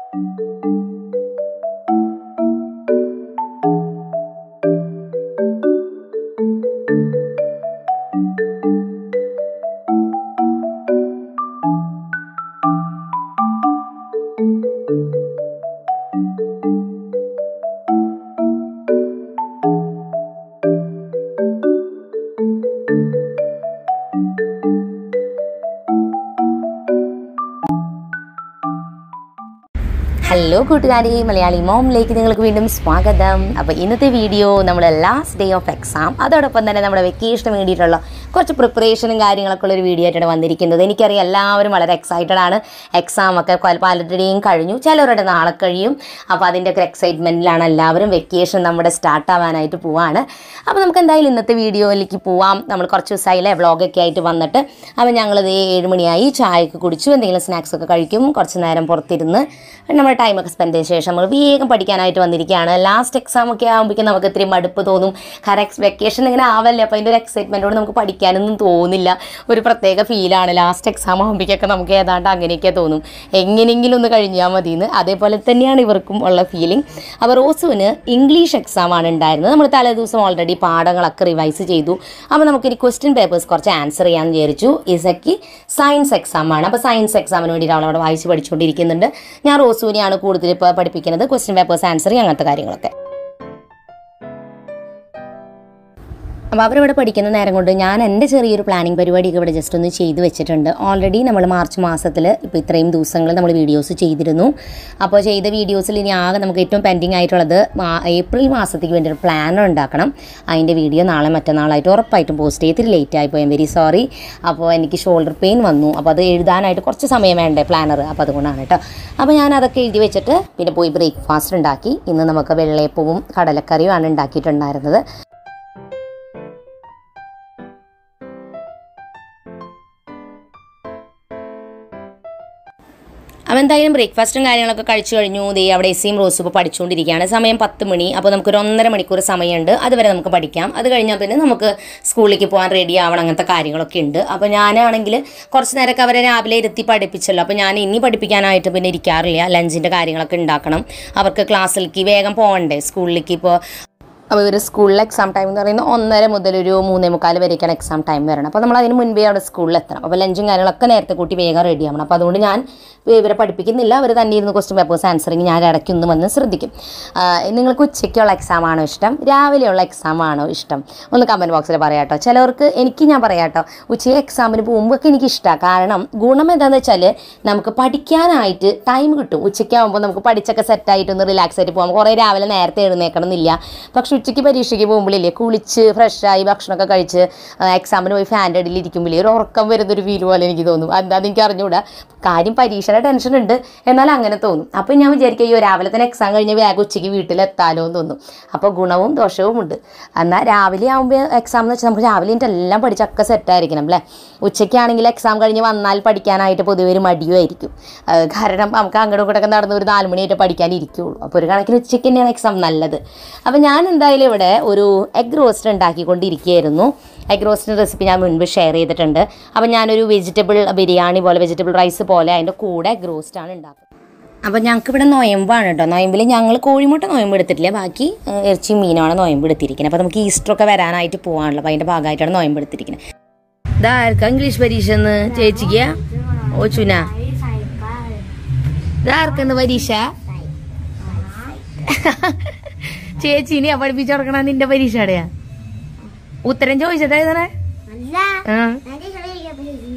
Hello കൂട്ടുകാരി മലയാളി മോമിലേക്ക് നിങ്ങൾക്ക് വീണ്ടും സ്വാഗതം അപ്പോൾ ഇന്നത്തെ വീഡിയോ നമ്മുടെ ലാസ്റ്റ് ഡേ ഓഫ് എക്സാം അതോടൊപ്പം തന്നെ നമ്മുടെ വെക്കേഷന് വേണ്ടിയിട്ടുള്ള കുറച്ച് പ്രിപ്പറേഷനും കാര്യങ്ങളൊക്കെ ഉള്ളൊരു വീഡിയോ ആയിട്ടാണ് വന്നിരിക്കുന്നത് എനിക്കറിയാം എല്ലാവരും വളരെ എക്സൈറ്റഡ് ആണ് എക്സാം ഒക്കെ പല- പലരുടെയും കഴിഞ്ഞു ചിലവരുടെ നാളെ കഴിയും അപ്പോൾ അതിൻ്റെ ഒക്കെ എക്സൈറ്റ്മെൻറ്റിലാണ് എല്ലാവരും വെക്കേഷൻ നമ്മുടെ സ്റ്റാർട്ട് ആവാനായിട്ട് പോവാണ് അപ്പോൾ നമുക്ക് എന്തായാലും ഇന്നത്തെ വീഡിയോയിലേക്ക് പോവാം നമ്മൾ കുറച്ച് ദിവസമായില്ലേ വ്ളോഗൊക്കെ ആയിട്ട് വന്നിട്ട് അപ്പോൾ ഞങ്ങളിത് ഏഴ് മണിയായി ചായയൊക്കെ കുടിച്ചു എന്തെങ്കിലും സ്നാക്സ് ഒക്കെ കഴിക്കും കുറച്ച് നേരം പുറത്തിരുന്ന് നമ്മുടെ ടൈമൊക്കെ സ്പെൻഡ് ചെയ്ത ശേഷം നമ്മൾ വേഗം പഠിക്കാനായിട്ട് വന്നിരിക്കുകയാണ് ലാസ്റ്റ് എക്സാം ഒക്കെ ആകുമ്പോഴേക്കും നമുക്ക് ഇത്തിരി മടുപ്പ് തോന്നും കാരണം എക്സ് വെക്കേഷൻ ഇങ്ങനെ ആവല്ലേ അപ്പോൾ അതിൻ്റെ ഒരു എക്സൈറ്റ്മെൻറ്റോട് നമുക്ക് പഠിക്കാനൊന്നും തോന്നില്ല ഒരു പ്രത്യേക ഫീലാണ് ലാസ്റ്റ് എക്സാം ആകുമ്പോഴേക്കൊക്കെ നമുക്ക് ഏതാണ്ട് അങ്ങനെയൊക്കെ തോന്നും എങ്ങനെയെങ്കിലും ഒന്ന് കഴിഞ്ഞാൽ മതി എന്ന് അതേപോലെ തന്നെയാണ് ഇവർക്കും ഉള്ള ഫീലിംഗ് അപ്പോൾ റോസുവിന് ഇംഗ്ലീഷ് എക്സാം ആണ് ഉണ്ടായിരുന്നത് നമ്മൾ തലേദിവസം ഓൾറെഡി പാഠങ്ങളൊക്കെ റിവൈസ് ചെയ്തു അപ്പോൾ നമുക്കിനി ക്വസ്റ്റ്യൻ പേപ്പേഴ്സ് കുറച്ച് ആൻസർ ചെയ്യാമെന്ന് വിചാരിച്ചു ഇസയ്ക്ക് സയൻസ് എക്സാം ആണ് അപ്പോൾ സയൻസ് എക്സാമിന് വേണ്ടിയിട്ട് അവൾ അവിടെ വായിച്ച് പഠിച്ചുകൊണ്ടിരിക്കുന്നുണ്ട് ഞാൻ റോസുവിനെയാണ് കൂടുതൽ ഇപ്പോൾ പഠിപ്പിക്കുന്നത് ക്വസ്റ്റ്യൻ പേപ്പേഴ്സ് ആൻസർ അങ്ങനത്തെ കാര്യങ്ങളൊക്കെ അപ്പോൾ അവരിവിടെ പഠിക്കുന്ന നേരം കൊണ്ട് ഞാൻ എൻ്റെ ചെറിയൊരു പ്ലാനിങ് പരിപാടിയൊക്കെ ഇവിടെ ജസ്റ്റ് ഒന്ന് ചെയ്ത് വെച്ചിട്ടുണ്ട് ഓൾറെഡി നമ്മൾ മാർച്ച് മാസത്തിൽ ഇപ്പോൾ ഇത്രയും ദിവസങ്ങൾ നമ്മൾ വീഡിയോസ് ചെയ്തിരുന്നു അപ്പോൾ ചെയ്ത വീഡിയോസിൽ ഇനി ആകെ നമുക്ക് ഏറ്റവും പെൻഡിങ് ആയിട്ടുള്ളത് മാ- ഏപ്രിൽ മാസത്തേക്ക് വേണ്ടി ഒരു പ്ലാനർ ഉണ്ടാക്കണം അതിൻ്റെ വീഡിയോ നാളെ മറ്റന്നാളായിട്ട് ഉറപ്പായിട്ടും പോസ്റ്റ് ചെയ്തിട്ട് ലേറ്റ് ആയിപ്പോയി വെരി സോറി അപ്പോൾ എനിക്ക് ഷോൾഡർ പെയിൻ വന്നു അപ്പോൾ അത് എഴുതാനായിട്ട് കുറച്ച് സമയം വേണ്ടേ പ്ലാനർ അപ്പോൾ അതുകൊണ്ടാണ് കേട്ടോ അപ്പോൾ ഞാൻ അതൊക്കെ എഴുതി വെച്ചിട്ട് പിന്നെ പോയി ബ്രേക്ക്ഫാസ്റ്റ് ഉണ്ടാക്കി ഇന്ന് നമുക്ക് വെള്ളയപ്പവും കടലക്കറിയുമാണ് ഉണ്ടാക്കിയിട്ടുണ്ടായിരുന്നത് അപ്പോൾ എന്തായാലും ബ്രേക്ക്ഫാസ്റ്റും കാര്യങ്ങളൊക്കെ കഴിച്ചു കഴിഞ്ഞു ദേ അവിടെ എസ് സിയും റോസും ഇപ്പോൾ പഠിച്ചുകൊണ്ടിരിക്കുകയാണ് സമയം പത്ത് മണി അപ്പോൾ നമുക്കൊരു ഒന്നര മണിക്കൂർ സമയമുണ്ട് അതുവരെ നമുക്ക് പഠിക്കാം അത് കഴിഞ്ഞാൽ പിന്നെ നമുക്ക് സ്കൂളിലേക്ക് പോകാൻ റെഡി ആവണം അങ്ങനത്തെ കാര്യങ്ങളൊക്കെ ഉണ്ട് അപ്പോൾ ഞാനാണെങ്കിൽ കുറച്ച് നേരമൊക്കെ അവരെ രാവിലെ ഇരുത്തി പഠിപ്പിച്ചല്ലോ അപ്പോൾ ഞാൻ ഇനി പഠിപ്പിക്കാനായിട്ട് പിന്നെ ഇരിക്കാറില്ല ലഞ്ചിൻ്റെ കാര്യങ്ങളൊക്കെ ഉണ്ടാക്കണം അവർക്ക് ക്ലാസ്സിലേക്ക് വേഗം പോകണ്ടേ സ്കൂളിലേക്ക് ഇപ്പോൾ അപ്പോൾ ഒരു സ്കൂളിലെ എക്സാം ടൈം എന്ന് പറയുന്നത് ഒന്നര മുതൽ ഒരു മൂന്നേ മുക്കാൽ വരെയൊക്കെയാണ് എക്സാം ടൈം വരണം അപ്പോൾ നമ്മൾ അതിന് മുൻപേ അവിടെ സ്കൂളിൽ എത്തണം അപ്പോൾ ലഞ്ചും കാര്യങ്ങളൊക്കെ നേരത്തെ കൂട്ടി വേഗം റെഡി ആവണം അപ്പോൾ അതുകൊണ്ട് ഞാൻ ഇവരെ പഠിപ്പിക്കുന്നില്ല അവർ തന്നെ ഇരുന്ന് ക്വസ്റ്റ്യൻ പേപ്പേഴ്സ് ആൻസറിങ് ഞാൻ ഇടയ്ക്ക് ഒന്ന് വന്ന് ശ്രദ്ധിക്കും ആ, നിങ്ങൾക്ക് ഉച്ചയ്ക്കുള്ള എക്സാം ആണോ ഇഷ്ടം രാവിലെയുള്ള എക്സാം ആണോ ഇഷ്ടം ഒന്ന് കമൻറ്റ് ബോക്സിൽ പറയാം കേട്ടോ ചിലവർക്ക് എനിക്ക് ഞാൻ പറയാം കേട്ടോ ഉച്ചയ്ക്ക് എക്സാമിന് പോകുമ്പോഴൊക്കെ എനിക്ക് ഇഷ്ടമാണ് കാരണം ഗുണം എന്താണെന്ന് വെച്ചാൽ നമുക്ക് പഠിക്കാനായിട്ട് ടൈം കിട്ടും ഉച്ചയ്ക്കാകുമ്പോൾ നമുക്ക് പഠിച്ചൊക്കെ സെറ്റായിട്ട് ഒന്ന് റിലാക്സ് ആയിട്ട് പോകാം കുറേ രാവിലെ നേരത്തെ എഴുന്നേക്കണം എന്നില്ല പക്ഷെ ഉച്ചയ്ക്ക് പരീക്ഷയ്ക്ക് പോകുമ്പോഴില്ലേ കുളിച്ച് ഫ്രഷായി ഭക്ഷണമൊക്കെ കഴിച്ച് എക്സാമിന് പോയി ഫാൻ്റെ അടിയിൽ ഇരിക്കുമ്പോൾ ഒരു ഉറക്കം വരുന്നൊരു ഫീൽ പോലെ എനിക്ക് തോന്നും എന്താണെന്ന് എനിക്ക് അറിഞ്ഞുകൂടാ കാര്യം പരീക്ഷയുടെ ടെൻഷൻ ഉണ്ട് എന്നാൽ അങ്ങനെ തോന്നും അപ്പോൾ ഞാൻ വിചാരിക്കും അയ്യോ രാവിലെ തന്നെ എക്സാം കഴിഞ്ഞ് വേഗം ഉച്ചയ്ക്ക് വീട്ടിലെത്താലോ എന്ന് തോന്നും അപ്പോൾ ഗുണവും ദോഷവും ഉണ്ട് എന്നാൽ രാവിലെ ആകുമ്പോൾ എക്സാം എന്ന് വെച്ചാൽ നമുക്ക് രാവിലെ എനിക്ക് എല്ലാം പഠിച്ചൊക്കെ സെറ്റായിരിക്കണം അല്ലേ ഉച്ചയ്ക്കാണെങ്കിൽ എക്സാം കഴിഞ്ഞ് വന്നാൽ പഠിക്കാനായിട്ട് പൊതുവെ ഒരു മടിയുമായിരിക്കും ആ, കാരണം നമുക്ക് അങ്ങോട്ടും ഇങ്ങോട്ടൊക്കെ നടന്ന് ഒരു നാല് മണിയായിട്ട് പഠിക്കാൻ ഇരിക്കുകയുള്ളൂ അപ്പോൾ ഒരു കണക്കിന് ഉച്ചയ്ക്ക് തന്നെയാണ് എക്സാം നല്ലത് അപ്പോൾ ഞാൻ എന്തായാലും ഇവിടെ ഒരു എഗ് റോസ്റ്റ് ഉണ്ടാക്കിക്കൊണ്ടിരിക്കുകയായിരുന്നു എഗ് റോസ്റ്റിൻ്റെ റെസിപ്പി ഞാൻ മുൻപ് ഷെയർ ചെയ്തിട്ടുണ്ട് അപ്പോൾ ഞാനൊരു വെജിറ്റബിൾ ബിരിയാണി പോലെ വെജിറ്റബിൾ റൈസ് പോലെ അതിൻ്റെ കൂടെ എഗ് റോസ്റ്റാണ് ഉണ്ടാക്കുന്നത് അപ്പോൾ ഞങ്ങൾക്ക് ഇവിടെ നൊയമ്പാണ് കേട്ടോ നൊയമ്പിൽ ഞങ്ങൾ കോഴിമുട്ട നൊയമ്പ് എടുത്തിട്ടില്ല ബാക്കി ഏഹ്, ഇറച്ചി മീനാണ് നൊയമ്പ് എടുത്തിരിക്കുന്നത് അപ്പോൾ നമുക്ക് ഈസ്റ്ററൊക്കെ വരാനായിട്ട് പോകാനുള്ളത് അപ്പോൾ അതിൻ്റെ ഭാഗമായിട്ടാണ് നൊയമ്പ് എടുത്തിരിക്കുന്നത് ഇതാർക്കാ ഇംഗ്ലീഷ് പരീക്ഷ എന്ന് ചേച്ചിക്ക് ഓ ചുന ഇതാർക്കെന്ന് പരീക്ഷ ചേച്ചിനെ പഠിപ്പിച്ചു കൊടുക്കണ നിന്റെ പരീക്ഷ അടയാ ഉത്തരം ചോദിച്ചതാ എഴുതണേ അല്ല ആ എന്റെ കളിക്കാൻ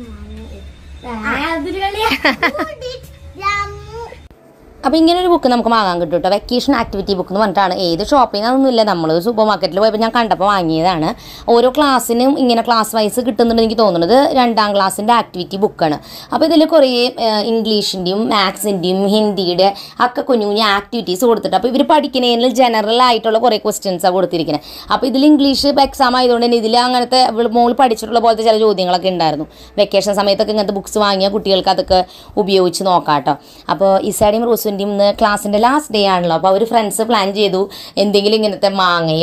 പറ്റുന്നു അപ്പോൾ ഇങ്ങനെ ഒരു ബുക്ക് നമുക്ക് വാങ്ങാൻ കിട്ടും കേട്ടോ വെക്കേഷൻ ആക്ടിവിറ്റി ബുക്ക് എന്ന് പറഞ്ഞിട്ടാണ് ഏത് ഷോപ്പിൽ നിന്നൊന്നുമില്ല നമ്മൾ സൂപ്പർ മാർക്കറ്റിൽ പോയപ്പോൾ ഞാൻ കണ്ടപ്പോൾ വാങ്ങിയതാണ് ഓരോ ക്ലാസ്സിനും ഇങ്ങനെ ക്ലാസ് വൈസ് കിട്ടുന്നുണ്ട് എനിക്ക് തോന്നുന്നത് രണ്ടാം ക്ലാസ്സിൻ്റെ ആക്ടിവിറ്റി ബുക്കാണ് അപ്പോൾ ഇതിൽ കുറേ ഏഹ്, ഇംഗ്ലീഷിൻ്റെയും മാത്സിൻ്റെയും ഹിന്ദിയുടെ ഒക്കെ കുഞ്ഞു കുഞ്ഞു ആക്ടിവിറ്റീസ് കൊടുത്തിട്ട് അപ്പോൾ ഇവർ പഠിക്കുന്നതിൽ ജനറൽ ആയിട്ടുള്ള കുറേ ക്വസ്റ്റ്യൻസാണ് കൊടുത്തിരിക്കുന്നത് അപ്പോൾ ഇതിൽ ഇംഗ്ലീഷ് ഇപ്പോൾ എക്സാം ആയതുകൊണ്ട് തന്നെ ഇതിൽ അങ്ങനത്തെ ഇവള് മോൾ പഠിച്ചിട്ടുള്ള പോലത്തെ ചില ചോദ്യങ്ങളൊക്കെ ഉണ്ടായിരുന്നു വെക്കേഷൻ സമയത്തൊക്കെ ഇങ്ങനത്തെ ബുക്സ് വാങ്ങിയ കുട്ടികൾക്ക് അതൊക്കെ ഉപയോഗിച്ച് നോക്കാം കേട്ടോ അപ്പോൾ ഇസാഡിയും റോസിൻ്റെയും ഇന്ന് ക്ലാസ്സിൻ്റെ ലാസ്റ്റ് ഡേ ആണല്ലോ അപ്പോൾ അവർ ഫ്രണ്ട്സ് പ്ലാൻ ചെയ്തു എന്തെങ്കിലും ഇങ്ങനത്തെ മാങ്ങയോ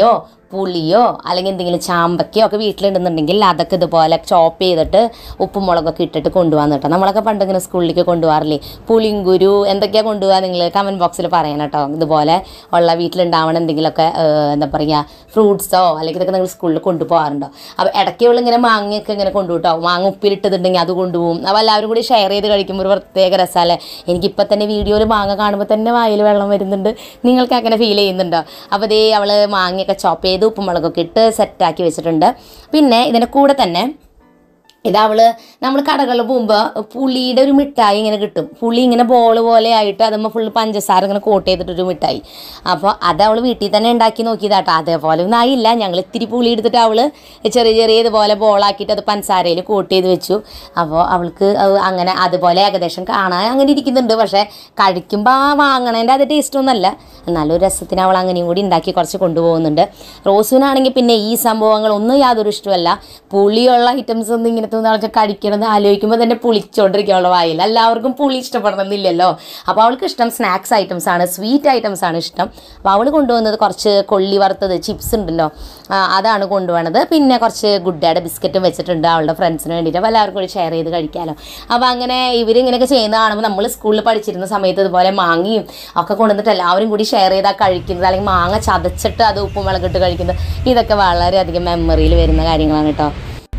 പുളിയോ അല്ലെങ്കിൽ എന്തെങ്കിലും ചാമ്പക്കയോ ഒക്കെ വീട്ടിലുണ്ടെന്നുണ്ടെങ്കിൽ അതൊക്കെ ഇതുപോലെ ചോപ്പ് ചെയ്തിട്ട് ഉപ്പും മുളകൊക്കെ ഇട്ടിട്ട് കൊണ്ടുപോകാൻ കേട്ടോ നമ്മളൊക്കെ പണ്ട് ഇങ്ങനെ സ്കൂളിലേക്ക് കൊണ്ടുപോകാറില്ലേ പുളിങ്കുരു എന്തൊക്കെയാണ് കൊണ്ടുപോകാൻ നിങ്ങൾ കമൻറ്റ് ബോക്സിൽ പറയണം കേട്ടോ ഇതുപോലെ ഉള്ള വീട്ടിലുണ്ടാവണ എന്തെങ്കിലുമൊക്കെ ഏഹ്, എന്താ പറയുക ഫ്രൂട്ട്സോ അല്ലെങ്കിൽ ഇതൊക്കെ നിങ്ങൾ സ്കൂളിൽ കൊണ്ടുപോകാറുണ്ടോ അപ്പോൾ ഇടയ്ക്ക് ഇവൾ ഇങ്ങനെ മാങ്ങയൊക്കെ ഇങ്ങനെ കൊണ്ടുപോട്ടോ മാങ്ങ ഉപ്പിലിട്ടതുണ്ടെങ്കിൽ അത് കൊണ്ടുപോകും അപ്പോൾ എല്ലാവരും കൂടി ഷെയർ ചെയ്ത് കഴിക്കുമ്പോൾ ഒരു പ്രത്യേക രസമല്ലേ എനിക്കിപ്പോൾ തന്നെ വീഡിയോയിൽ മാങ്ങ കാണുമ്പോൾ തന്നെ വായിൽ വെള്ളം വരുന്നുണ്ട് നിങ്ങൾക്ക് അങ്ങനെ ഫീൽ ചെയ്യുന്നുണ്ടോ അപ്പോൾ ദേ അവൾ മാങ്ങയൊക്കെ ചോപ്പ് ചെയ്ത് ഉപ്പുമുളകൊക്കെ ഇട്ട് സെറ്റാക്കി വെച്ചിട്ടുണ്ട് പിന്നെ ഇതിൻ്റെ കൂടെ തന്നെ ഇതവള് നമ്മൾ കടകളിൽ പോകുമ്പോൾ പുളിയുടെ ഒരു മിഠായി ഇങ്ങനെ കിട്ടും പുളി ഇങ്ങനെ ബോൾ പോലെ ആയിട്ട് അതുമ്പോൾ ഫുള്ള് പഞ്ചസാര ഇങ്ങനെ കോട്ട് ചെയ്തിട്ടൊരു മിഠായി അപ്പോൾ അത് അവൾ വീട്ടിൽ തന്നെ ഉണ്ടാക്കി നോക്കിയതാട്ടോ അതേപോലെ ഒന്നും ആയില്ല ഞങ്ങൾ ഇത്തിരി പുളി എടുത്തിട്ട് അവൾ ചെറിയ ചെറിയ ഇതുപോലെ ബോളാക്കിയിട്ട് അത് പഞ്ചസാരയിൽ കോട്ട് ചെയ്ത് വെച്ചു അപ്പോൾ അവൾക്ക് അത് അങ്ങനെ അതുപോലെ ഏകദേശം കാണാൻ അങ്ങനെ ഇരിക്കുന്നുണ്ട് പക്ഷേ കഴിക്കുമ്പോൾ ആ വാങ്ങണേൻ്റെ അത് ടേസ്റ്റ് ഒന്നല്ല എന്നാലും ഒരു രസത്തിന് അവൾ അങ്ങനെയും കൂടി ഉണ്ടാക്കി കുറച്ച് കൊണ്ടുപോകുന്നുണ്ട് റോസുവിനാണെങ്കിൽ പിന്നെ ഈ സംഭവങ്ങളൊന്നും യാതൊരു ഇഷ്ടമല്ല പുളിയുള്ള ഐറ്റംസ് ഒന്നും ഇങ്ങനത്തെ ഒന്നും ആൾക്ക് കഴിക്കണമെന്ന് ആലോചിക്കുമ്പോൾ തന്നെ പുളിച്ചോണ്ടിരിക്കാനുള്ള വായിൽ എല്ലാവർക്കും പുളി ഇഷ്ടപ്പെടണമെന്നില്ലല്ലോ അപ്പോൾ അവൾക്ക് ഇഷ്ടം സ്നാക്സ് ഐറ്റംസ് ആണ് സ്വീറ്റ് ഐറ്റംസ് ആണ് ഇഷ്ടം അപ്പോൾ അവൾ കൊണ്ടുവന്നത് കുറച്ച് കൊള്ളി വറുത്തത് ചിപ്സ് ഉണ്ടല്ലോ ആ, അതാണ് കൊണ്ടുപോകണത് പിന്നെ കുറച്ച് ഗുഡ്ഡയുടെ ബിസ്ക്കറ്റും വെച്ചിട്ടുണ്ട് അവളുടെ ഫ്രണ്ട്സിന് വേണ്ടിയിട്ട് അപ്പോൾ എല്ലാവർക്കും കൂടി ഷെയർ ചെയ്ത് കഴിക്കാമല്ലോ അപ്പോൾ അങ്ങനെ ഇവരിങ്ങനെയൊക്കെ ചെയ്യുന്ന കാണുമ്പോൾ നമ്മൾ സ്കൂളിൽ പഠിച്ചിരുന്ന സമയത്ത് ഇതുപോലെ മാങ്ങയും ഒക്കെ കൊണ്ടുവന്നിട്ട് എല്ലാവരും കൂടി ഷെയർ ചെയ്താൽ കഴിക്കുന്നത് അല്ലെങ്കിൽ മാങ്ങ ചതച്ചിട്ട് അത് ഉപ്പും മുളകിട്ട് കഴിക്കുന്നത് ഇതൊക്കെ വളരെയധികം മെമ്മറിയിൽ വരുന്ന കാര്യങ്ങളാണ് കേട്ടോ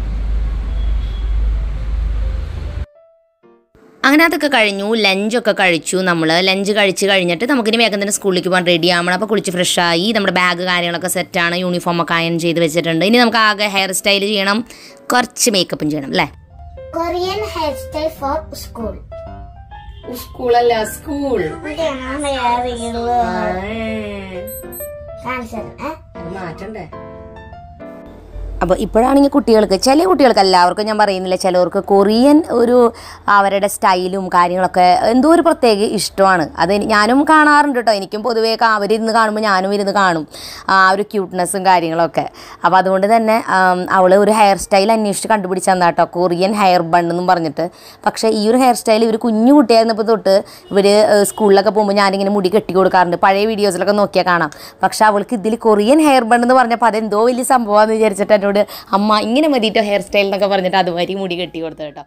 അങ്ങനെ അതൊക്കെ കഴിഞ്ഞു ലഞ്ചൊക്കെ കഴിച്ചു നമ്മൾ ലഞ്ച് കഴിച്ച് കഴിഞ്ഞിട്ട് നമുക്കിനി വേഗം തന്നെ സ്കൂളിലേക്ക് പോകാൻ റെഡി ആവണം അപ്പോൾ കുളിച്ച് ഫ്രഷായി നമ്മുടെ ബാഗ് കാര്യങ്ങളൊക്കെ സെറ്റാണ് യൂണിഫോമൊക്കെ അയൺ ചെയ്ത് വെച്ചിട്ടുണ്ട് ഇനി നമുക്ക് ആകെ ഹെയർ സ്റ്റൈൽ ചെയ്യണം കുറച്ച് മേക്കപ്പും ചെയ്യണം അല്ലേ Korean hairstyle for school. സ്കൂളല്ല സ്കൂൾ ഇവിടെയാണ് വീട് കാണിച്ചത് ഏ മാറ്റണ്ടേ അപ്പോൾ ഇപ്പോഴാണെങ്കിൽ കുട്ടികൾക്ക് ചില കുട്ടികൾക്ക് എല്ലാവർക്കും ഞാൻ പറയുന്നില്ല ചിലവർക്ക് കൊറിയൻ ഒരു അവരുടെ സ്റ്റൈലും കാര്യങ്ങളൊക്കെ എന്തോ ഒരു പ്രത്യേക ഇഷ്ടമാണ് അത് എനി- ഞാനും കാണാറുണ്ട് കേട്ടോ എനിക്കും പൊതുവേ കാ- അവരിരുന്ന് കാണുമ്പോൾ ഞാനും ഇരുന്ന് കാണും ആ ഒരു ക്യൂട്ട്നെസ്സും കാര്യങ്ങളൊക്കെ അപ്പോൾ അതുകൊണ്ട് തന്നെ അവൾ ഒരു ഹെയർ സ്റ്റൈൽ അന്വേഷിച്ച് കണ്ടുപിടിച്ച് തന്നാ കേട്ടോ കൊറിയൻ ഹെയർ ബൺ എന്നും പറഞ്ഞിട്ട് പക്ഷേ ഈ ഒരു ഹെയർ സ്റ്റൈൽ ഇവർ കുഞ്ഞു കുട്ടിയായിരുന്നപ്പോൾ തൊട്ട് ഇവർ സ്കൂളിലൊക്കെ പോകുമ്പോൾ ഞാനിങ്ങനെ മുടി കെട്ടി കൊടുക്കാറുണ്ട് പഴയ വീഡിയോസിലൊക്കെ നോക്കിയാൽ കാണാം പക്ഷേ അവൾക്ക് ഇതിൽ കൊറിയൻ ഹെയർ ബൺ എന്ന് പറഞ്ഞപ്പോൾ അതെന്തോ വലിയ സംഭവമാണെന്ന് വിചാരിച്ചിട്ട് എന്നോട് അമ്മ ഇങ്ങനെ മതിയിട്ടോ ഹെയർ സ്റ്റൈൽ എന്നൊക്കെ പറഞ്ഞിട്ട് അതുവരെ മുടി കെട്ടി കൊടുത്തു കേട്ടോ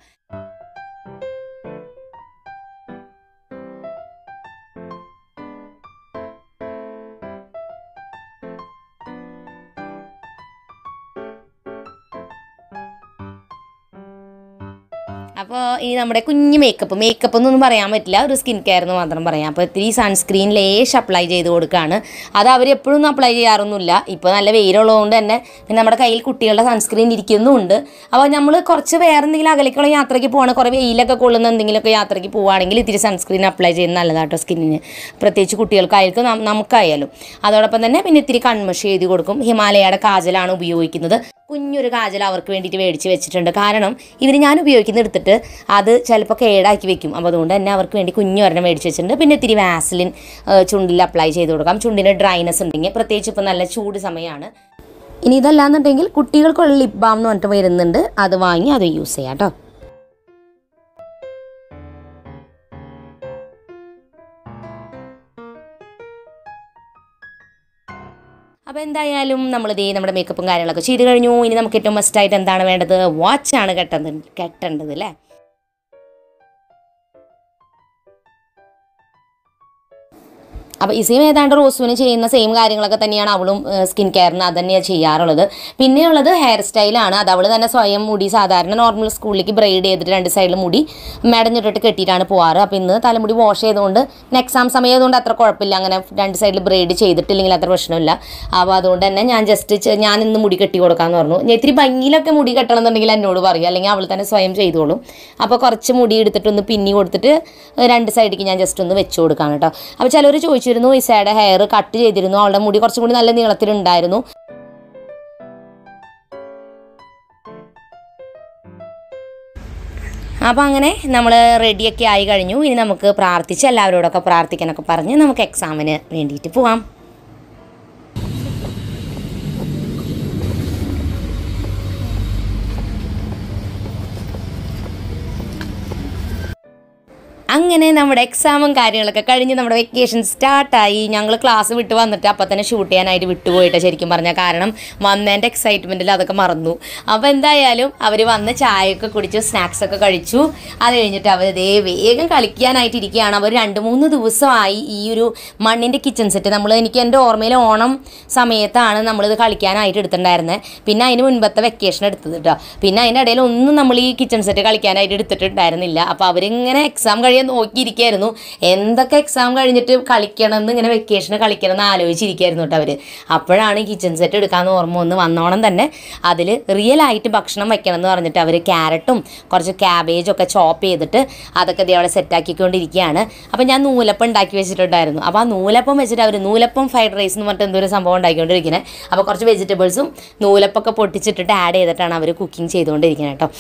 അപ്പോൾ ഇനി നമ്മുടെ കുഞ്ഞ് മേക്കപ്പ് മേക്കപ്പ് എന്നൊന്നും പറയാൻ പറ്റില്ല ഒരു സ്കിൻ കെയർ എന്ന് മാത്രം പറയാം അപ്പോൾ ഇത്തിരി സൺസ്ക്രീൻ ലേശ് അപ്ലൈ ചെയ്ത് കൊടുക്കുകയാണ് അത് അവർ എപ്പോഴും ഒന്നും അപ്ലൈ ചെയ്യാറൊന്നുമില്ല ഇപ്പോൾ നല്ല വെയിലുള്ളതുകൊണ്ട് തന്നെ പിന്നെ നമ്മുടെ കയ്യിൽ കുട്ടികളുടെ സൺസ്ക്രീൻ ഇരിക്കുന്നുമുണ്ട് അപ്പോൾ നമ്മൾ കുറച്ച് വേറെ എന്തെങ്കിലും അകലേക്കുള്ള യാത്രയ്ക്ക് പോകണം കുറേ വെയിലൊക്കെ കൊള്ളുന്ന എന്തെങ്കിലുമൊക്കെ യാത്രയ്ക്ക് പോവുകയാണെങ്കിൽ ഇത്തിരി സൺസ്ക്രീൻ അപ്ലൈ ചെയ്യുന്നത് നല്ലതാട്ടോ സ്കിന്നിന് പ്രത്യേകിച്ച് കുട്ടികൾക്കായിരിക്കും നം- നമുക്കായാലും അതോടൊപ്പം തന്നെ പിന്നെ ഇത്തിരി കൺമഷി എഴുതി കൊടുക്കും ഹിമാലയയുടെ കാജലാണ് ഉപയോഗിക്കുന്നത് കുഞ്ഞൊരു കാജൽ അവർക്ക് വേണ്ടിയിട്ട് മേടിച്ച് വെച്ചിട്ടുണ്ട് കാരണം ഇതിന് ഞാൻ ഉപയോഗിക്കുന്ന എടുത്തിട്ട് അത് ചിലപ്പോൾ കേടാക്കി വെക്കും അപ്പോൾ അതുകൊണ്ട് തന്നെ അവർക്ക് വേണ്ടി കുഞ്ഞു ഒരെണ്ണം മേടിച്ച് വെച്ചിട്ടുണ്ട് പിന്നെ ഇത്തിരി വാസലിൻ ഏഹ്, ചുണ്ടിൽ അപ്ലൈ ചെയ്ത് കൊടുക്കാം ചുണ്ടിന് ഡ്രൈനെസ് ഉണ്ടെങ്കിൽ പ്രത്യേകിച്ച് ഇപ്പോൾ നല്ല ചൂട് സമയമാണ് ഇനി ഇതല്ലാന്നുണ്ടെങ്കിൽ കുട്ടികൾക്കുള്ള ലിപ് ബാം എന്ന് പറഞ്ഞിട്ട് വരുന്നുണ്ട് അത് വാങ്ങി അത് യൂസ് ചെയ്യാം കേട്ടോ അപ്പോൾ എന്തായാലും നമ്മളിതേ നമ്മുടെ മേക്കപ്പും കാര്യങ്ങളൊക്കെ ചെയ്ത് കഴിഞ്ഞു ഇനി നമുക്ക് ഏറ്റവും മസ്റ്റായിട്ട് എന്താണ് വേണ്ടത് വാച്ചാണ് കെട്ടത് കെട്ടേണ്ടത് അല്ലേ അപ്പോൾ ഇസയും ഏതാണ്ട് റോസുവിന് ചെയ്യുന്ന സെയിം കാര്യങ്ങളൊക്കെ തന്നെയാണ് അവളും സ്കിൻ കെയറിന് അത് തന്നെയാണ് ചെയ്യാറുള്ളത് പിന്നെയുള്ളത് ഹെയർ സ്റ്റൈലാണ് അത് അവൾ തന്നെ സ്വയം മുടി സാധാരണ നോർമൽ സ്കൂളിലേക്ക് ബ്രെയ്ഡ് ചെയ്തിട്ട് രണ്ട് സൈഡിൽ മുടി മെടഞ്ഞിട്ടിട്ട് കെട്ടിയിട്ടാണ് പോവാറ് അപ്പോൾ ഇന്ന് തലമുടി വാഷ് ചെയ്തുകൊണ്ട് എക്സാം സമയം ആയതുകൊണ്ട് അത്ര കുഴപ്പമില്ല അങ്ങനെ രണ്ട് സൈഡിൽ ബ്രെയ്ഡ് ചെയ്തിട്ടില്ലെങ്കിൽ അത്ര പ്രശ്നമില്ല അപ്പോൾ അതുകൊണ്ട് തന്നെ ഞാൻ ജസ്റ്റ് ഞാൻ ഇന്ന് മുടി കെട്ടി കൊടുക്കാമെന്ന് പറഞ്ഞു ഞാൻ ഇത്തിരി ഭംഗിയിലൊക്കെ മുടി കെട്ടണം എന്നുണ്ടെങ്കിൽ എന്നോട് പറയും അല്ലെങ്കിൽ അവൾ തന്നെ സ്വയം ചെയ്തോളും അപ്പോൾ കുറച്ച് മുടി എടുത്തിട്ടൊന്ന് പിന്നി കൊടുത്തിട്ട് രണ്ട് സൈഡിലേക്ക് ഞാൻ ജസ്റ്റ് ഒന്ന് വെച്ച് കൊടുക്കാം കേട്ടോ അപ്പോൾ ചിലർ ചോദിച്ചിരുന്നു ഇസയുടെ ഹെയർ കട്ട് ചെയ്തിരുന്നു അവളുടെ മുടി കുറച്ചും കൂടി നല്ല നീളത്തിലുണ്ടായിരുന്നു അപ്പോൾ അങ്ങനെ നമ്മൾ റെഡിയൊക്കെ ആയി കഴിഞ്ഞു ഇനി നമുക്ക് പ്രാർത്ഥിച്ച് എല്ലാവരോടൊക്കെ പ്രാർത്ഥിക്കാനൊക്കെ പറഞ്ഞ് നമുക്ക് എക്സാമിന് വേണ്ടിയിട്ട് പോവാം അങ്ങനെ നമ്മുടെ എക്സാമും കാര്യങ്ങളൊക്കെ കഴിഞ്ഞ് നമ്മുടെ വെക്കേഷൻ സ്റ്റാർട്ടായി ഞങ്ങൾ ക്ലാസ് വിട്ട് വന്നിട്ട് അപ്പം തന്നെ ഷൂട്ട് ചെയ്യാനായിട്ട് വിട്ടുപോയിട്ട് ശരിക്കും പറഞ്ഞാൽ കാരണം വന്നതിൻ്റെ എക്സൈറ്റ്മെൻറ്റിൽ അതൊക്കെ മറന്നു അപ്പോൾ എന്തായാലും അവർ വന്ന് ചായയൊക്കെ കുടിച്ചു സ്നാക്സ് ഒക്കെ കഴിച്ചു അത് കഴിഞ്ഞിട്ട് അവർ ദേ വേഗം കളിക്കാനായിട്ട് ഇരിക്കുകയാണ് അവർ രണ്ട് മൂന്ന് ദിവസമായി ഈ ഒരു മണ്ണിൻ്റെ കിച്ചൺ സെറ്റ് നമ്മൾ എനിക്ക് എൻ്റെ ഓർമ്മയിൽ ഓണം സമയത്താണ് നമ്മളിത് കളിക്കാനായിട്ട് എടുത്തിട്ടുണ്ടായിരുന്നത് പിന്നെ അതിന് മുൻപത്തെ വെക്കേഷൻ എടുത്തത് കേട്ടോ പിന്നെ അതിൻ്റെ ഇടയിൽ ഒന്നും നമ്മൾ ഈ കിച്ചൺ സെറ്റ് കളിക്കാനായിട്ട് എടുത്തിട്ടുണ്ടായിരുന്നില്ല അപ്പോൾ അവരിങ്ങനെ എക്സാം കഴിയാൻ നോക്കിയിരിക്കുകയായിരുന്നു എന്തൊക്കെ എക്സാം കഴിഞ്ഞിട്ട് കളിക്കണം എന്ന് ഇങ്ങനെ വെക്കേഷന് കളിക്കണം എന്ന് ആലോചിച്ചിരിക്കുകയായിരുന്നു കേട്ടോ അവർ അപ്പോഴാണ് ഈ കിച്ചൺ സെറ്റ് എടുക്കാമെന്ന് ഓർമ്മ വന്ന് വന്നോണം തന്നെ അതിൽ റിയൽ ആയിട്ട് ഭക്ഷണം വെക്കണം എന്ന് പറഞ്ഞിട്ട് അവർ ക്യാരറ്റും കുറച്ച് ക്യാബേജും ഒക്കെ ചോപ്പ് ചെയ്തിട്ട് അതൊക്കെ ദേ അവിടെ സെറ്റാക്കിക്കൊണ്ടിരിക്കുകയാണ് അപ്പോൾ ഞാൻ നൂലപ്പം ഉണ്ടാക്കി വെച്ചിട്ടുണ്ടായിരുന്നു അപ്പോൾ ആ നൂലപ്പം വെച്ചിട്ട് അവർ നൂലപ്പം ഫ്രൈഡ് റൈസ് എന്ന് പറഞ്ഞിട്ട് എന്തൊരു സംഭവം ഉണ്ടാക്കിക്കൊണ്ടിരിക്കുന്നത് അപ്പോൾ കുറച്ച് വെജിറ്റബിൾസും നൂലപ്പൊക്കെ പൊട്ടിച്ചിട്ടിട്ട് ആഡ് ചെയ്തിട്ടാണ് അവർ കുക്കിംഗ് ചെയ്തുകൊണ്ടിരിക്കുന്നത് കേട്ടോ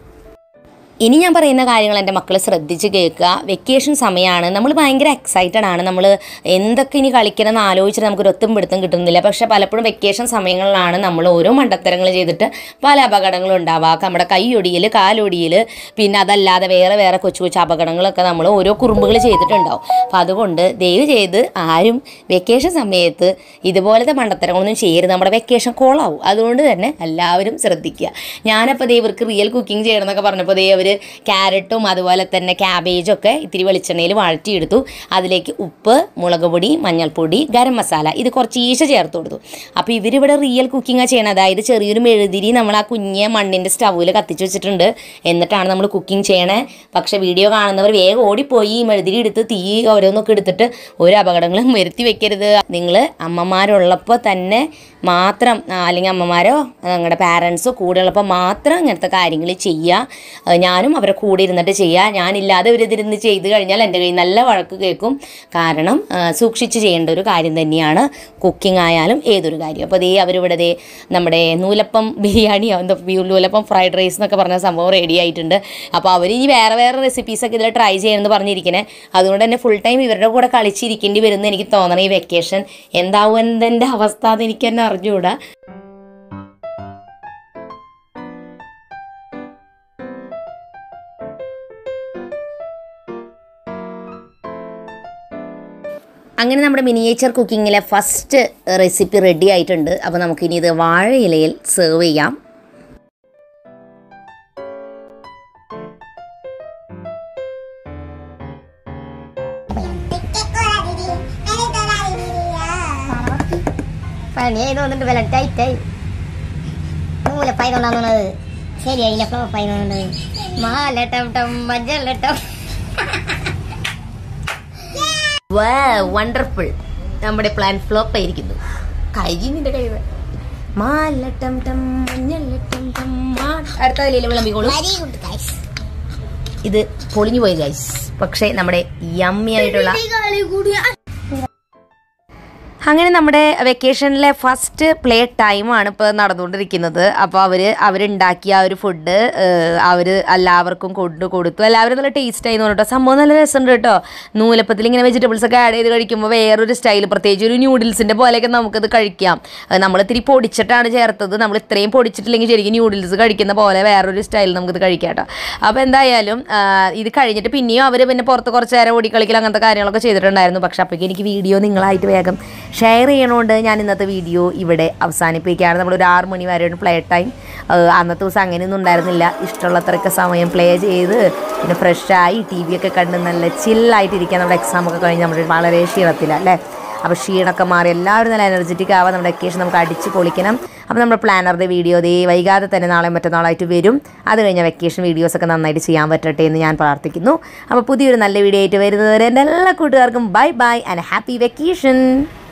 ഇനി ഞാൻ പറയുന്ന കാര്യങ്ങൾ എൻ്റെ മക്കൾ ശ്രദ്ധിച്ച് കേൾക്കുക വെക്കേഷൻ സമയമാണ് നമ്മൾ ഭയങ്കര എക്സൈറ്റഡ് ആണ് നമ്മൾ എന്തൊക്കെ ഇനി കളിക്കണം എന്ന് ആലോചിച്ചിട്ട് നമുക്കൊരു ഒത്തും പിടുത്തം കിട്ടുന്നില്ല പക്ഷേ പലപ്പോഴും വെക്കേഷൻ സമയങ്ങളിലാണ് നമ്മൾ ഓരോ മണ്ടത്തരങ്ങൾ ചെയ്തിട്ട് പല അപകടങ്ങളും ഉണ്ടാവുക നമ്മുടെ കൈയൊടിയിൽ കാലൊടിയിൽ പിന്നെ അതല്ലാതെ വേറെ വേറെ കൊച്ചു കൊച്ചു അപകടങ്ങളൊക്കെ നമ്മൾ ഓരോ കുറുമ്പുകൾ ചെയ്തിട്ടുണ്ടാവും അപ്പോൾ അതുകൊണ്ട് ദയവ് ചെയ്ത് ആരും വെക്കേഷൻ സമയത്ത് ഇതുപോലത്തെ മണ്ടത്തരങ്ങളൊന്നും ചെയ്യരുത് നമ്മുടെ വെക്കേഷൻ കോളാവും അതുകൊണ്ട് തന്നെ എല്ലാവരും ശ്രദ്ധിക്കുക ഞാനപ്പോൾ ദേ ഇവർക്ക് റിയൽ കുക്കിംഗ് ചെയ്യണം എന്നൊക്കെ പറഞ്ഞപ്പോൾ ദേ അവർ ക്യാരറ്റും അതുപോലെ തന്നെ ക്യാബേജും ഒക്കെ ഇത്തിരി വെളിച്ചെണ്ണയിൽ വഴറ്റിയെടുത്തു അതിലേക്ക് ഉപ്പ് മുളക് പൊടി മഞ്ഞൾപ്പൊടി ഗരം മസാല ഇത് കുറച്ച് ഈശ ചേർത്ത് കൊടുത്തു അപ്പോൾ ഇവരിവിടെ റിയൽ കുക്കിംഗാണ് ചെയ്യണത് അതായത് ചെറിയൊരു മെഴുതിരി നമ്മൾ ആ കുഞ്ഞ മണ്ണിൻ്റെ സ്റ്റൗവിൽ കത്തിച്ച് വെച്ചിട്ടുണ്ട് എന്നിട്ടാണ് നമ്മൾ കുക്കിംഗ് ചെയ്യണേ പക്ഷേ വീഡിയോ കാണുന്നവർ വേഗം ഓടിപ്പോയി ഈ മെഴുതിരി എടുത്ത് തീ ഓരോന്നൊക്കെ എടുത്തിട്ട് ഒരു അപകടങ്ങളും വരുത്തി വെക്കരുത് നിങ്ങൾ അമ്മമാരുള്ളപ്പോൾ തന്നെ മാത്രം ആ, അല്ലെങ്കിൽ അമ്മമാരോ നിങ്ങളുടെ പാരൻസോ കൂടെ ഉള്ളപ്പോൾ മാത്രം ഇങ്ങനത്തെ കാര്യങ്ങൾ ചെയ്യുക അത് ഞാനും അവരെ കൂടെ ഇരുന്നിട്ട് ചെയ്യുക ഞാനില്ലാതെ ഇവരിതിരുന്ന് ചെയ്ത് കഴിഞ്ഞാൽ എൻ്റെ കയ്യിൽ നല്ല വഴക്ക് കേൾക്കും കാരണം ആ, സൂക്ഷിച്ച് ചെയ്യേണ്ട ഒരു കാര്യം തന്നെയാണ് കുക്കിംഗ് ആയാലും ഏതൊരു കാര്യം അപ്പോൾ ദേ അവരിവിടെ ദേ നമ്മുടെ നൂലപ്പം ബിരിയാണിയോ എന്താ നൂലപ്പം ഫ്രൈഡ് റൈസ് എന്നൊക്കെ പറഞ്ഞ സംഭവം റെഡി ആയിട്ടുണ്ട് അപ്പോൾ അവർ ഇനി വേറെ വേറെ റെസിപ്പീസൊക്കെ ഇതിൽ ട്രൈ ചെയ്യണമെന്ന് പറഞ്ഞിരിക്കണേ അതുകൊണ്ട് തന്നെ ഫുൾ ടൈം ഇവരുടെ കൂടെ കളിച്ചിരിക്കേണ്ടി വരുമെന്ന് എനിക്ക് തോന്നണം ഈ വെക്കേഷൻ എന്താവും എന്തെൻ്റെ അവസ്ഥ എന്ന് എനിക്ക് തന്നെ അറിഞ്ഞുകൂടാ അങ്ങനെ നമ്മുടെ മിനിയേച്ചർ കുക്കിങ്ങിലെ ഫസ്റ്റ് റെസിപ്പി റെഡി ആയിട്ടുണ്ട് അപ്പോൾ നമുക്കിനി ഇത് വാഴയിലയിൽ സെർവ് ചെയ്യാം പണിയായി തോന്നുന്നുണ്ട് വില ടൈറ്റായി മൂലപ്പായി തോന്നാന്നുള്ളത് ശരിയായില്ല ഫ്ലോപ്പായി തോന്നുന്നുണ്ട് മാലട്ടം ടം മഞ്ഞളട്ടം വണ്ടർഫുൾ നമ്മുടെ പ്ലാൻ ഫ്ലോപ്പ് ആയിരിക്കുന്നു കൈ നിന്റെ കൈ മാലട്ടം ടം മഞ്ഞളട്ടം ടം മാ അടുത്ത അതിലെ വിളമ്പിക്കോളൂ വെരി ഗുഡ് ഗൈസ് ഇത് പൊളിഞ്ഞു പോയി ഗൈസ് പക്ഷേ നമ്മുടെ യമ്മി ആയിട്ടുള്ള അങ്ങനെ നമ്മുടെ വെക്കേഷനിലെ ഫസ്റ്റ് പ്ലേ ടൈമാണ് ഇപ്പോൾ നടന്നുകൊണ്ടിരിക്കുന്നത് അപ്പോൾ അവർ അവരുണ്ടാക്കിയ ആ ഒരു ഫുഡ് അവർ എല്ലാവർക്കും കൊണ്ട് കൊടുത്തു എല്ലാവരും നല്ല ടേസ്റ്റ് ആയി പറഞ്ഞിട്ടോ സംഭവം നല്ല രസമുണ്ട് കേട്ടോ നൂലപ്പത്തിൽ ഇങ്ങനെ വെജിറ്റബിൾസ് ഒക്കെ ആഡ് ചെയ്ത് കഴിക്കുമ്പോൾ വേറൊരു സ്റ്റൈൽ പ്രത്യേകിച്ച് ഒരു ന്യൂഡിൽസിൻ്റെ പോലെയൊക്കെ നമുക്കത് കഴിക്കാം അത് നമ്മൾ ഇത്തിരി പൊടിച്ചിട്ടാണ് ചേർത്തത് നമ്മൾ ഇത്രയും പൊടിച്ചിട്ടില്ലെങ്കിൽ ശരിക്കും ന്യൂഡിൽസ് കഴിക്കുന്ന പോലെ വേറൊരു സ്റ്റൈൽ നമുക്കിത് കഴിക്കാം കേട്ടോ അപ്പോൾ എന്തായാലും ആ, ഇത് കഴിഞ്ഞിട്ട് പിന്നെയും അവർ പിന്നെ പുറത്ത് കുറച്ച് നേരം ഓടിക്കളിക്കൽ അങ്ങനത്തെ കാര്യങ്ങളൊക്കെ ചെയ്തിട്ടുണ്ടായിരുന്നു പക്ഷെ അപ്പോഴേക്കും എനിക്ക് വീഡിയോ നിങ്ങളായിട്ട് വേഗം ഷെയർ ചെയ്യണോണ്ട് ഞാൻ ഇന്നത്തെ വീഡിയോ ഇവിടെ അവസാനിപ്പിക്കുകയാണ് നമ്മൾ ഒരു ആറ് മണി വരെയാണ് പ്ലേ ടൈം അന്നത്തെ ദിവസം അങ്ങനെയൊന്നും ഉണ്ടായിരുന്നില്ല ഇഷ്ടമുള്ളത്രയൊക്കെ സമയം പ്ലേ ചെയ്ത് പിന്നെ ഫ്രഷായി ടി വി ഒക്കെ കണ്ട് നല്ല ചില്ലായിട്ടിരിക്കാൻ നമ്മുടെ എക്സാം ഒക്കെ കഴിഞ്ഞ് നമ്മൾ വളരെ ക്ഷീണത്തിലാണ് അല്ലേ അപ്പോൾ ക്ഷീണമൊക്കെ മാറി എല്ലാവരും നല്ല എനർജറ്റിക് ആവാൻ നമ്മുടെ വെക്കേഷൻ നമുക്ക് അടിച്ച് പൊളിക്കണം അപ്പോൾ നമ്മുടെ പ്ലാനറുടെ വീഡിയോ ദേ വൈകാതെ തന്നെ നാളെ മറ്റന്നാളായിട്ട് വരും അത് കഴിഞ്ഞ വെക്കേഷൻ വീഡിയോസൊക്കെ നന്നായിട്ട് ചെയ്യാൻ പറ്റട്ടെ എന്ന് ഞാൻ പ്രാർത്ഥിക്കുന്നു അപ്പോൾ പുതിയൊരു നല്ല വീഡിയോ ആയിട്ട് വരുന്നതുവരെ എൻ്റെ എല്ലാ കൂട്ടുകാർക്കും bye bye and happy vacation